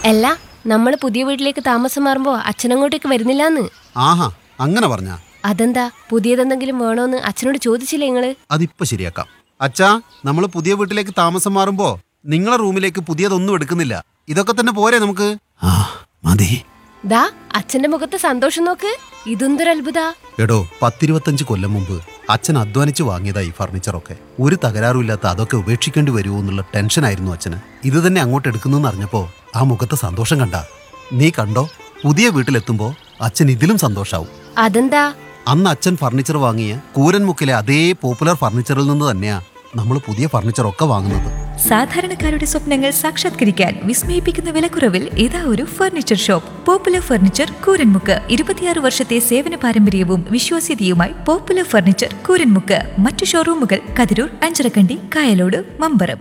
അല്ല നമ്മൾ പുതിയ വീട്ടിലേക്ക് താമസം മാറുമ്പോ അച്ഛനങ്ങോട്ടേക്ക് വരുന്നില്ലാന്ന് ആഹാ അങ്ങനെ പറഞ്ഞ അതെന്താ പുതിയതെന്തെങ്കിലും വേണോന്ന് അച്ഛനോട് ചോദിച്ചില്ലേ നിങ്ങള് അതിപ്പോ ശരിയാക്കാം അച്ഛാ നമ്മൾ പുതിയ വീട്ടിലേക്ക് താമസം മാറുമ്പോ നിങ്ങളെ റൂമിലേക്ക് പുതിയതൊന്നും എടുക്കുന്നില്ല ഇതൊക്കെ തന്നെ പോരെ നമുക്ക് ആ മതി ദാ അച്ഛന്റെ മുഖത്തെ സന്തോഷം നോക്ക് ഇതെന്തൊരു അത്ഭുത എടോ പത്തിരുപത്തഞ്ച് കൊല്ലം മുമ്പ് അച്ഛൻ അധ്വാനിച്ച് വാങ്ങിയതാ ഈ ഫർണിച്ചറൊക്കെ ഒരു തകരാറുമില്ലാത്ത അതൊക്കെ ഉപേക്ഷിക്കേണ്ടി വരുമോ എന്നുള്ള ടെൻഷനായിരുന്നു അച്ഛന് ഇത് തന്നെ അങ്ങോട്ട് എടുക്കുന്നെന്ന് അറിഞ്ഞപ്പോ ആ മുഖത്തെ സന്തോഷം കണ്ട നീ കണ്ടോ പുതിയ വീട്ടിലെത്തുമ്പോ അച്ഛൻ ഇതിലും സന്തോഷാവും അതെന്താ അന്ന് അച്ഛൻ ഫർണിച്ചർ വാങ്ങിയ കൂരൻമുക്കിലെ അതേ പോപ്പുലർ ഫർണിച്ചറിൽ നിന്ന് തന്നെയാ നമ്മൾ പുതിയ ഫർണിച്ചറൊക്കെ വാങ്ങുന്നത് സാധാരണക്കാരുടെ സ്വപ്നങ്ങൾ സാക്ഷാത്കരിക്കാൻ വിസ്മയിപ്പിക്കുന്ന വിലക്കുറവിൽ ഇതാ ഒരു furniture shop popular furniture Kooranmukku ഇരുപത്തിയാറ് വർഷത്തെ സേവന പാരമ്പര്യവും വിശ്വാസ്യതയുമായി പോപ്പുലർ ഫർണിച്ചർ കൂരൻമുക്ക് മറ്റു ഷോറൂമുകൾ കതിരൂർ അഞ്ചരക്കണ്ടി കായലോട് മമ്പറം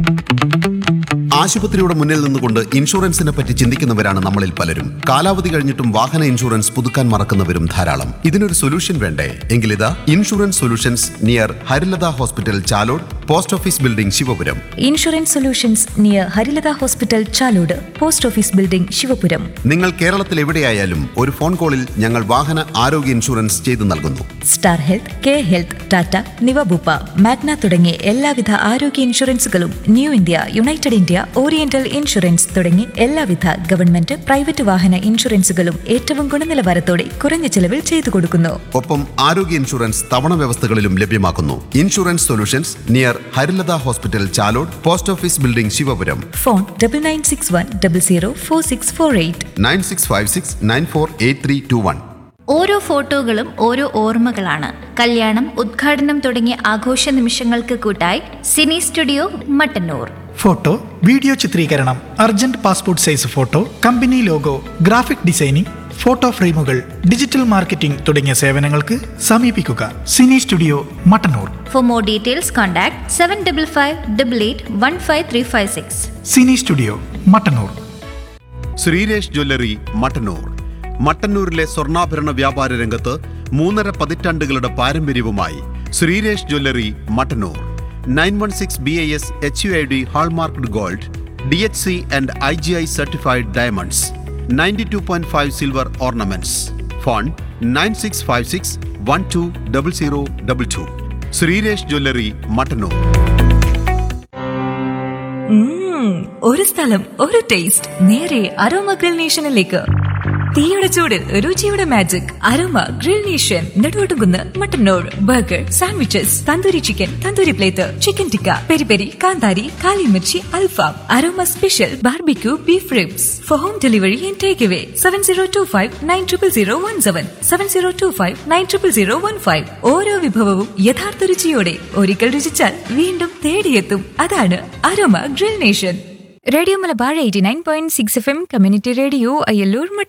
ആശുപത്രിയുടെ മുന്നിൽ നിന്നുകൊണ്ട് ഇൻഷുറൻസിനെ പറ്റി ചിന്തിക്കുന്നവരാണ് നമ്മളിൽ പലരും കാലാവധി കഴിഞ്ഞിട്ടും വാഹന ഇൻഷുറൻസ് പുതുക്കാൻ മറക്കുന്നവരും ധാരാളം ഇതിനൊരു സൊല്യൂഷൻ വേണ്ടേ എങ്കിലിതാ insurance solutions near Harilatha hospital Chalode post office building Sivapuram insurance solutions near Harilatha hospital Chalode post office building Sivapuram നിങ്ങൾ കേരളത്തിൽ എവിടെയായാലും ഒരു ഫോൺ കോളിൽ ഞങ്ങൾ വാഹന ആരോഗ്യ ഇൻഷുറൻസ് ചെയ്തു നൽകുന്നു star health K health Tata Niva Bupa Magna തുടങ്ങിയ എല്ലാവിധ ആരോഗ്യ ഇൻഷുറൻസുകളും new India united India oriental insurance തുടങ്ങി എല്ലാവിധ ഗവൺമെന്റ് പ്രൈവറ്റ് വാഹന ഇൻഷുറൻസുകളും ഏറ്റവും ഗുണനിലവാരത്തോടെ കുറഞ്ഞ ചെലവിൽ ചെയ്തു കൊടുക്കുന്നു ഒപ്പം ആരോഗ്യ ഇൻഷുറൻസ് തവണ വ്യവസ്ഥകളിലും ലഭ്യമാക്കുന്നു insurance solutions near Harilatha hospital Chalode post office building Sivapuram phone double nine six one double zero four six four eight nine six five six nine four eight three two one ഓരോ ഫോട്ടോകളും ഓരോ ഓർമ്മകളാണ് കല്യാണം ഉദ്ഘാടനം തുടങ്ങിയ ആഘോഷ നിമിഷങ്ങൾക്ക് കൂട്ടായി cine studio Mattannur photo video ചിത്രീകരണം urgent passport size photo company logo graphic designing photo ഫ്രെയിമുകൾ ഡിജിറ്റൽ മാർക്കറ്റിംഗ് തുടങ്ങിയ സേവനങ്ങൾക്ക് സമീപിക്കുക cine studio Mattannur for more details contact seven double five double eight one five three five six cine studio Mattannur Sreeresh jewellery Mattannur മട്ടന്നൂരിലെ സ്വർണ്ണാഭരണ വ്യാപാര രംഗത്ത് മൂന്നര പതിറ്റാണ്ടുകളുടെ പാരമ്പര്യവുമായി Sreeresh jewellery Mattannur nine one six B I S H U I D hallmarked gold D H C and I G I certified diamonds ninety two point five silver ornaments phone nine six five six one two double zero double two Sreeresh jewellery Mattannur ഉം, ഒരു സ്ഥലം ഒരു taste നേരെ aroma grill നേഷനിലേക്ക് തീയുടെ ചൂടിൽ രുചിയുടെ magic aroma grill nation Neduvattukunnu Mattannur burger sandwiches tandoori chicken tandoori plate chicken tikka peri peri കാന്താരി കാലിമിർച്ചി അൽഫാം aroma special barbecue beef ribs for home delivery and take away seven zero two five nine triple zero one seven seven zero two five nine triple zero one five ഓരോ വിഭവവും യഥാർത്ഥ രുചിയോടെ ഒരിക്കൽ രുചിച്ചാൽ വീണ്ടും തേടിയെത്തും അതാണ് aroma grill nation radio Malabar eighty nine point six F M community radio Ayyalloor മട്ട